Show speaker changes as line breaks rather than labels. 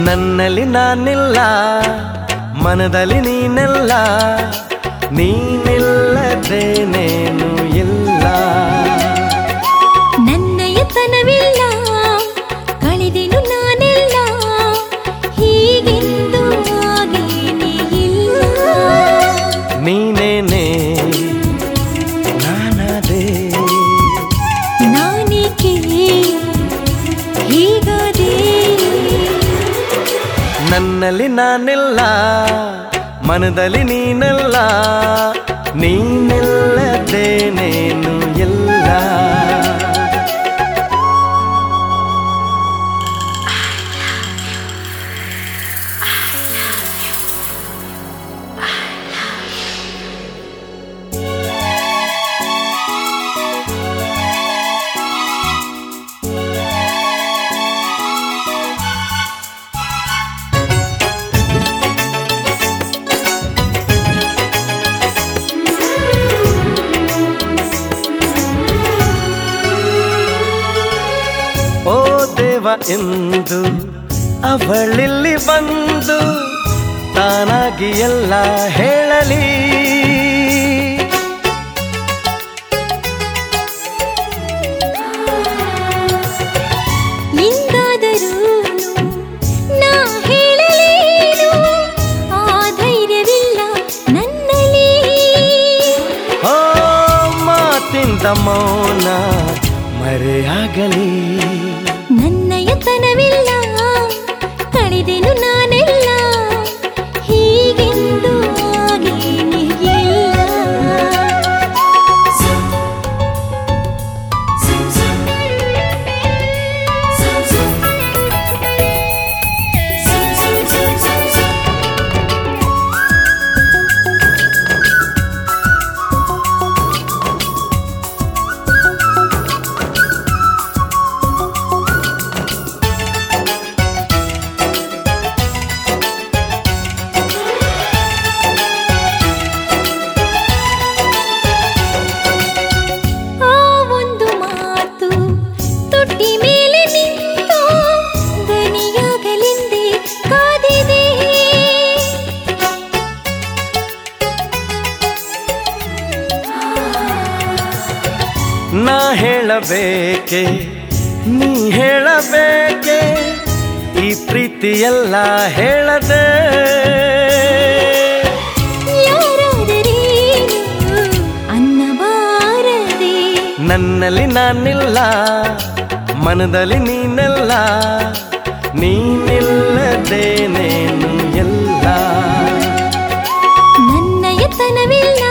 ನನ್ನಲ್ಲಿ ನಾನಿಲ್ಲ ಮನದಲ್ಲಿ ನೀನೆಲ್ಲ ನೀನಿಲ್ಲದೇನೇನು ಇಲ್ಲ
ನನ್ನಯತನವಿಲ್ಲ ಕಳೆದೆನು ನಾನೆಲ್ಲ ಹೀಗೆಂದು ಆಗೇನೇ ಇಲ್ಲ
ನೀನೇನೆ ನಾನದೇ
ನಾನೇಕೆ ಹೀಗಾದೆ
ನನ್ನಲ್ಲಿ ನಾನಿಲ್ಲ ಮನದಲ್ಲಿ ನೀನೆಲ್ಲ ನೀನಿಲ್ಲದೇನೇನು ಇಲ್ಲ ಓ ದೇವ ಎಂದು ಅವಳಿಲ್ಲಿ ಬಂದು ತಾನಾಗಿ ಎಲ್ಲ ಹೇಳಲಿ
ಇಂದಾದರೂ ನಾ ಹೇಳಲೇನು ಆ ಧೈರ್ಯವಿಲ್ಲ ನನ್ನಲ್ಲಿ
ಓ ಮಾತಿಂದ ಮೌನ ಮರೆಯಾಗಲಿ
ನನ್ನಯತನವಿಲ್ಲ ಕಳೆದೆನು ನಾನೆಲ್ಲ ಹೀಗೆಂದು ಆಗೇನೇ ಇಲ್ಲ ಆ ಒಂದು ಮಾತು ತೊಟ್ಟಿ ಮೇಲೆ ನಿಂತು ದನಿಯಾಗಲೆಂದೇ ಕಾದಿದೆ
ನಾ ಹೇಳಬೇಕೆ ನೀ ಹೇಳಬೇಕೆ ಈ ಪ್ರೀತಿಯೆಲ್ಲ ಹೇಳದೆ
ಯಾರಾದರೇನು ಅನ್ನಬಾರದೆ
ನನ್ನಲ್ಲಿ ನಾನಿಲ್ಲ ಮನದಲ್ಲಿ ನೀನೆಲ್ಲ ನೀನಿಲ್ಲದೇನೇನು ಎಲ್ಲ
ನನ್ನಯತನವಿಲ್ಲ